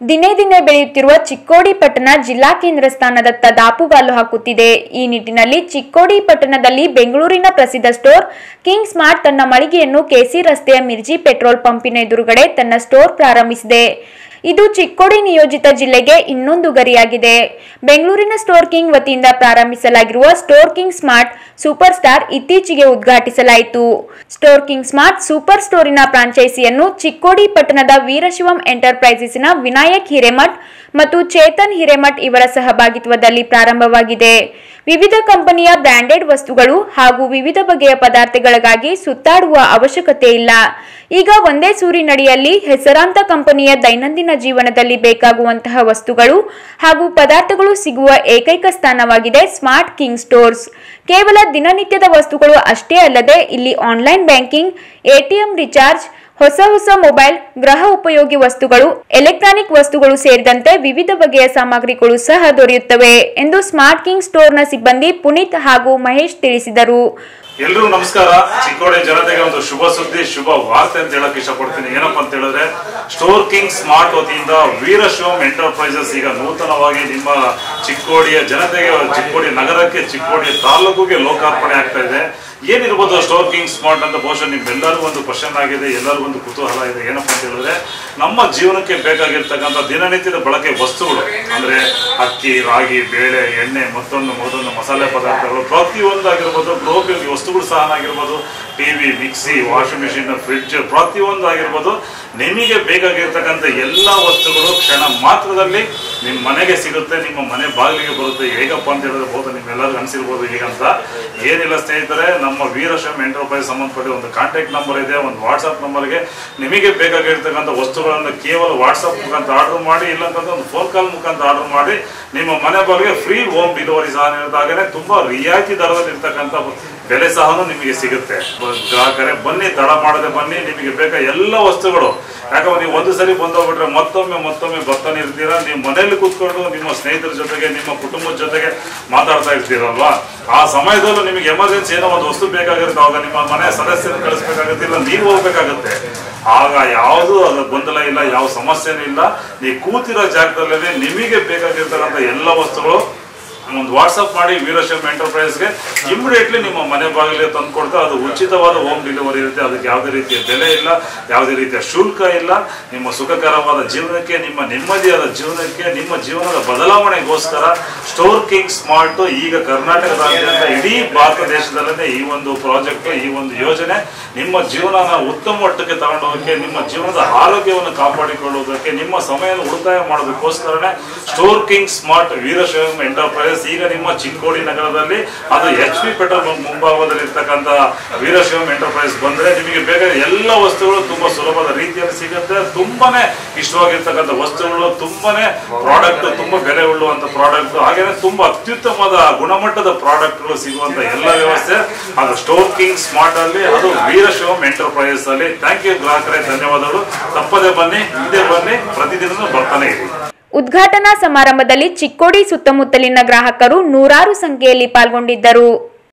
ದಿನೇ ದಿನೇ ಬೆಳೆಯುತ್ತಿರುವ ಚಿಕ್ಕೋಡಿ ಪಟ್ಟಣ ಜಿಲ್ಲಾ ಕೇಂದ್ರ ಸ್ಥಾನದತ್ತ ದಾಪುಗಾಲು ಹಾಕುತ್ತಿದೆ ಈ ನಿಟ್ಟಿನಲ್ಲಿ ಚಿಕ್ಕೋಡಿ ಪಟ್ಟಣದಲ್ಲಿ ಬೆಂಗಳೂರಿನ ಪ್ರಸಿದ್ಧ ಸ್ಟೋರ್ ಕಿಂಗ್ ಸ್ಮಾರ್ಟ್ ತನ್ನ ಮಳಿಗೆಯನ್ನು ಕೆಸಿ ರಸ್ತೆಯ ಮಿರ್ಜಿ ಪೆಟ್ರೋಲ್ ಪಂಪಿನ ಎದುರುಗಡೆ ತನ್ನ ಸ್ಟೋರ್ ಪ್ರಾರಂಭಿಸಿದೆ ಇದು ಚಿಕ್ಕೋಡಿ ನಿಯೋಜಿತ ಜಿಲ್ಲೆಗೆ ಇನ್ನೊಂದು ಗರಿಯಾಗಿದೆ ಬೆಂಗಳೂರಿನ ಸ್ಟೋರ್ ಕಿಂಗ್ ವತಿಯಿಂದ ಪ್ರಾರಂಭಿಸಲಾಗಿರುವ store king smart super star ಇತ್ತೀಚೆಗೆ ಉದ್ಘಾಟಿಸಲಾಯಿತು ಸ್ಟೋರ್ ಕಿಂಗ್ ಸ್ಮಾರ್ಟ್ ಸೂಪರ್ ಸ್ಟೋರಿನ ಫ್ರಾಂಚೈಸಿಯನ್ನು ಚಿಕ್ಕೋಡಿ ಪಟ್ಟಣದ ವೀರಶಿವಂ ಎಂಟರ್ಪ್ರೈಸಸ್ನ ವಿನಾಯಕ್ ಹಿರೇಮಠ್ ಮತ್ತು ಚೇತನ್ ಹಿರೇಮಠ್ ಇವರ ಸಹಭಾಗಿತ್ವದಲ್ಲಿ ಪ್ರಾರಂಭವಾಗಿದೆ ವಿವಿಧ ಕಂಪನಿಯ ಬ್ರಾಂಡೆಡ್ ವಸ್ತುಗಳು ಹಾಗೂ ವಿವಿಧ ಬಗೆಯ ಪದಾರ್ಥಗಳಿಗಾಗಿ ಸುತ್ತಾಡುವ ಅವಶ್ಯಕತೆ ಇಲ್ಲ ಈಗ ಒಂದೇ ಸೂರಿನಡಿಯಲ್ಲಿ ಹೆಸರಾಂತ ಕಂಪನಿಯ ದೈನಂದಿನ ಜೀವನದಲ್ಲಿ ಬೇಕಾಗುವಂತಹ ವಸ್ತುಗಳು ಹಾಗೂ ಪದಾರ್ಥಗಳು ಸಿಗುವ ಏಕೈಕ ಸ್ಥಾನವಾಗಿದೆ ಸ್ಮಾರ್ಟ್ ಕಿಂಗ್ ಸ್ಟೋರ್ಸ್ ಕೇವಲ ದಿನನಿತ್ಯದ ವಸ್ತುಗಳು ಅಷ್ಟೇ ಅಲ್ಲದೆ ಇಲ್ಲಿ ಆನ್ಲೈನ್ ಬ್ಯಾಂಕಿಂಗ್ ಎಟಿಎಂ ರಿಚಾರ್ಜ್ ಹೊಸ ಹೊಸ ಮೊಬೈಲ್ ಗೃಹ ಉಪಯೋಗಿ ವಸ್ತುಗಳು ಎಲೆಕ್ಟ್ರಾನಿಕ್ ವಸ್ತುಗಳು ಸೇರಿದಂತೆ ವಿವಿಧ ಬಗೆಯ ಸಾಮಗ್ರಿಗಳು ಸಹ ದೊರೆಯುತ್ತವೆ ಎಂದು ಸ್ಮಾರ್ಟ್ ಕಿಂಗ್ ಸ್ಟೋರ್ನ ಸಿಬ್ಬಂದಿ ಪುನೀತ್ ಹಾಗೂ ಮಹೇಶ್ ತಿಳಿಸಿದರು ಎಲ್ರಿಗೂ ನಮಸ್ಕಾರ ಚಿಕ್ಕೋಡಿ ಜನತೆಗೆ ಒಂದು ಶುಭ ಸುದ್ದಿ ಶುಭ ವಾರ್ತೆ ಅಂತ ಹೇಳಕ್ ಇಷ್ಟಪಡ್ತೀನಿ ಏನಪ್ಪಾ ಅಂತ ಹೇಳಿದ್ರೆ ಸ್ಟೋರ್ ಕಿಂಗ್ ಸ್ಮಾರ್ಟ್ ವತಿಯಿಂದ ವೀರಶಿವಂ ಎಂಟರ್ಪ್ರೈಸಸ್ ಈಗ ನೂತನವಾಗಿ ನಿಮ್ಮ ಚಿಕ್ಕೋಡಿಯ ಜನತೆಗೆ ಚಿಕ್ಕೋಡಿ ನಗರಕ್ಕೆ ಚಿಕ್ಕೋಡಿ ತಾಲೂಕಿಗೆ ಲೋಕಾರ್ಪಣೆ ಆಗ್ತಾ ಇದೆ ಏನಿರ್ಬೋದು ಸ್ಟೋರ್ ಕಿಂಗ್ ಸ್ಮಾರ್ಟ್ ಅಂತ ಬಹುಶಃ ನಿಮ್ಮೆಲ್ಲರಿಗೂ ಒಂದು ಕ್ವಶನ್ ಆಗಿದೆ ಎಲ್ಲರಿಗೂ ಒಂದು ಕುತೂಹಲ ಇದೆ ಏನಪ್ಪಾ ಅಂತ ಹೇಳಿದ್ರೆ ನಮ್ಮ ಜೀವನಕ್ಕೆ ಬೇಕಾಗಿರ್ತಕ್ಕಂಥ ದಿನನಿತ್ಯದ ಬಳಕೆ ವಸ್ತುಗಳು ಅಂದ್ರೆ ಅಕ್ಕಿ ರಾಗಿ ಬೇಳೆ ಎಣ್ಣೆ ಮತ್ತೊಂದು ಮತ್ತೊಂದು ಮಸಾಲೆ ಪದಾರ್ಥಗಳು ಪ್ರತಿಯೊಂದಾಗಿರ್ಬೋದು ಗೃಹೋಪಯೋಗಿ ವಸ್ತುಗಳು ಸಹ ಆಗಿರ್ಬೋದು TV mixie washing machine fridge ಪ್ರತಿಯೊಂದು ಆಗಿರ್ಬೋದು ನಿಮಗೆ ಬೇಕಾಗಿರ್ತಕ್ಕಂಥ ಎಲ್ಲ ವಸ್ತುಗಳು ಕ್ಷಣ ಮಾತ್ರದಲ್ಲಿ ನಿಮ್ಮ ಮನೆಗೆ ಸಿಗುತ್ತೆ ನಿಮ್ಮ ಮನೆ ಬಾಗಿಲಿಗೆ ಬರುತ್ತೆ ಹೇಗಪ್ಪ ಅಂತ ಹೇಳಿದ್ರೆ ಬಹುದು ನಿಮ್ಮೆಲ್ಲರಿಗೂ ಅನ್ಸಿರ್ಬೋದು ಹೀಗಂತ ಏನಿಲ್ಲ ಸ್ನೇಹಿತರೆ ನಮ್ಮ ವೀರಶಮ್ ಎಂಟರ್ಪ್ರೈಸ್ ಸಂಬಂಧಪಟ್ಟ ಒಂದು ಕಾಂಟ್ಯಾಕ್ಟ್ ನಂಬರ್ ಇದೆ ಒಂದು ವಾಟ್ಸ್ಆಪ್ ನಂಬರ್ಗೆ ನಿಮಗೆ ಬೇಕಾಗಿರ್ತಕ್ಕಂಥ ವಸ್ತುಗಳನ್ನು ಕೇವಲ ವಾಟ್ಸಪ್ ಮುಖಾಂತರ ಆರ್ಡರ್ ಮಾಡಿ ಇಲ್ಲಂತಂದ್ರೆ ಒಂದು ಫೋನ್ ಕಾಲ್ ಮುಖಾಂತರ ಆರ್ಡರ್ ಮಾಡಿ ನಿಮ್ಮ ಮನೆ ಬಾಗಿಲಿಗೆ ಫ್ರೀ ಹೋಮ್ ಡೆಲಿವರಿ ಸಹ ನೀಡಿದಾಗನೇ ತುಂಬಾ ರಿಯಾಯಿತಿ ದರದಲ್ಲಿ ಇರ್ತಕ್ಕಂಥ ಬೆಲೆ ಸಹ ನಿಮಗೆ ಸಿಗುತ್ತೆ ಬ- ಗ್ರಾಹಕರೇ ಬನ್ನಿ ತಡ ಮಾಡದೆ ಬನ್ನಿ ನಿಮಗೆ ಬೇಕಾ ಎಲ್ಲ ವಸ್ತುಗಳು ಯಾಕಂದ್ರೆ ನೀವು ಒಂದು ಸರಿ ಬಂದೋಗ್ಬಿಟ್ರೆ ಮತ್ತೊಮ್ಮೆ ಮತ್ತೊಮ್ಮೆ ಬರ್ತಾನೆ ಇರ್ತೀರಾ ನೀವು ಮನೆಯಲ್ಲಿ ಕೂತ್ಕೊಂಡು ನಿಮ್ಮ ಸ್ನೇಹಿತರ ಜೊತೆಗೆ ನಿಮ್ಮ ಕುಟುಂಬದ ಜೊತೆಗೆ ಮಾತಾಡ್ತಾ ಇರ್ತೀರಲ್ವಾ ಆ ಸಮಯದಲ್ಲೂ ನಿಮಗೆ ಎಮರ್ಜೆನ್ಸಿ ಏನೋ ಒಂದು ವಸ್ತು ಬೇಕಾಗಿರುತ್ತೆ ಅವಾಗ ನಿಮ್ಮ ಮನೆ ಸದಸ್ಯರನ್ನು ಕಳಿಸ್ಬೇಕಾಗುತ್ತೆ ಇಲ್ಲ ನೀವು ಹೋಗ್ಬೇಕಾಗುತ್ತೆ ಆಗ ಯಾವುದು ಅದು ಗೊಂದಲ ಇಲ್ಲ ಯಾವ ಸಮಸ್ಯೆನೂ ಇಲ್ಲ ನೀವು ಕೂತಿರೋ ಜಾಗದಲ್ಲೇ ನಿಮಗೆ ಬೇಕಾಗಿರ್ತಕ್ಕಂಥ ಎಲ್ಲ ವಸ್ತುಗಳು ಒಂದು ವಾಟ್ಸಪ್ ಮಾಡಿ ವೀರಶಮ್ ಎಂಟರ್ಪ್ರೈಸ್ಗೆ ಇಮಿಡಿಯೇಟ್ಲಿ ನಿಮ್ಮ ಮನೆ ಬಾಗಿಲಿಗೆ ತಂದು ಕೊಡ್ತಾರೆ ಅದು ಉಚಿತವಾದ ಹೋಮ್ ಡೆಲಿವರಿ ಇರುತ್ತೆ ಅದಕ್ಕೆ ಯಾವುದೇ ರೀತಿಯ ಬೆಲೆ ಇಲ್ಲ ಯಾವುದೇ ರೀತಿಯ ಶುಲ್ಕ ಇಲ್ಲ ನಿಮ್ಮ ಸುಖಕರವಾದ ಜೀವನಕ್ಕೆ ನಿಮ್ಮ ನೆಮ್ಮದಿಯಾದ ಜೀವನಕ್ಕೆ ನಿಮ್ಮ ಜೀವನದ ಬದಲಾವಣೆಗೋಸ್ಕರ ಸ್ಟೋರ್ ಕಿಂಗ್ ಸ್ಮಾರ್ಟ್ ಈಗ ಕರ್ನಾಟಕದಾದ್ಯಂತ ಇಡೀ ಭಾರತ ದೇಶದಲ್ಲೇ ಈ ಒಂದು ಪ್ರಾಜೆಕ್ಟ್ ಈ ಒಂದು ಯೋಜನೆ ನಿಮ್ಮ ಜೀವನನ ಉತ್ತಮ ಮಟ್ಟಕ್ಕೆ ತಗೊಂಡು ಹೋಗಕ್ಕೆ ನಿಮ್ಮ ಜೀವನದ ಆರೋಗ್ಯವನ್ನು ಕಾಪಾಡಿಕೊಳ್ಳುವುದಕ್ಕೆ ನಿಮ್ಮ ಸಮಯವನ್ನು ಉಳಿತಾಯ ಮಾಡೋದಕ್ಕೋಸ್ಕರನೇ store king smart Veerashaivam enterprise ಈಗ ನಿಮ್ಮ ಚಿಕ್ಕೋಡಿ ನಗರದಲ್ಲಿ ಅದು ಎಚ್ ಪಿ ಪೆಟ್ರೋಲ್ ಬಂಕ್ ಮುಂಭಾಗದಲ್ಲಿ ಇರ್ತಕ್ಕಂಥ ವೀರಶೈವಂ ಎಂಟರ್ಪ್ರೈಸ್ ಬಂದ್ರೆ ನಿಮಗೆ ಬೇಕಾದ ಎಲ್ಲ ವಸ್ತುಗಳು ತುಂಬಾ ಸುಲಭದ ರೀತಿಯಲ್ಲಿ ಸಿಗುತ್ತೆ ತುಂಬಾನೇ ಇಷ್ಟವಾಗಿರ್ತಕ್ಕಂಥ ವಸ್ತುಗಳು ತುಂಬಾನೇ ಪ್ರಾಡಕ್ಟ್ ತುಂಬಾ ಬೆಲೆ ಉಳ್ಳುವಂತ ಪ್ರಾಡಕ್ಟ್ ಹಾಗೇನೆ ತುಂಬಾ ಅತ್ಯುತ್ತಮವಾದ ಗುಣಮಟ್ಟದ ಪ್ರಾಡಕ್ಟ್ಗಳು ಸಿಗುವಂತ ಎಲ್ಲ ವ್ಯವಸ್ಥೆ ಅದು ಸ್ಟೋರ್ ಕಿಂಗ್ ಸ್ಮಾರ್ಟ್ ಅಲ್ಲಿ ಅದು ವೀರಶಿವಂ ಎಂಟರ್ಪ್ರೈಸಸ್ ಅಲ್ಲಿ ಥ್ಯಾಂಕ್ ಯು ಗ್ರಾಹಕರೇ ಧನ್ಯವಾದಗಳು ತಪ್ಪದೆ ಬನ್ನಿ ಹಿಂದೆ ಬನ್ನಿ ಪ್ರತಿದಿನ ಬರ್ತಾನೆ ಇರಿ ಉದ್ಘಾಟನಾ ಸಮಾರಂಭದಲ್ಲಿ ಚಿಕ್ಕೋಡಿ ಸುತ್ತಮುತ್ತಲಿನ ಗ್ರಾಹಕರು ನೂರಾರು ಸಂಖ್ಯೆಯಲ್ಲಿ ಪಾಲ್ಗೊಂಡಿದ್ದರು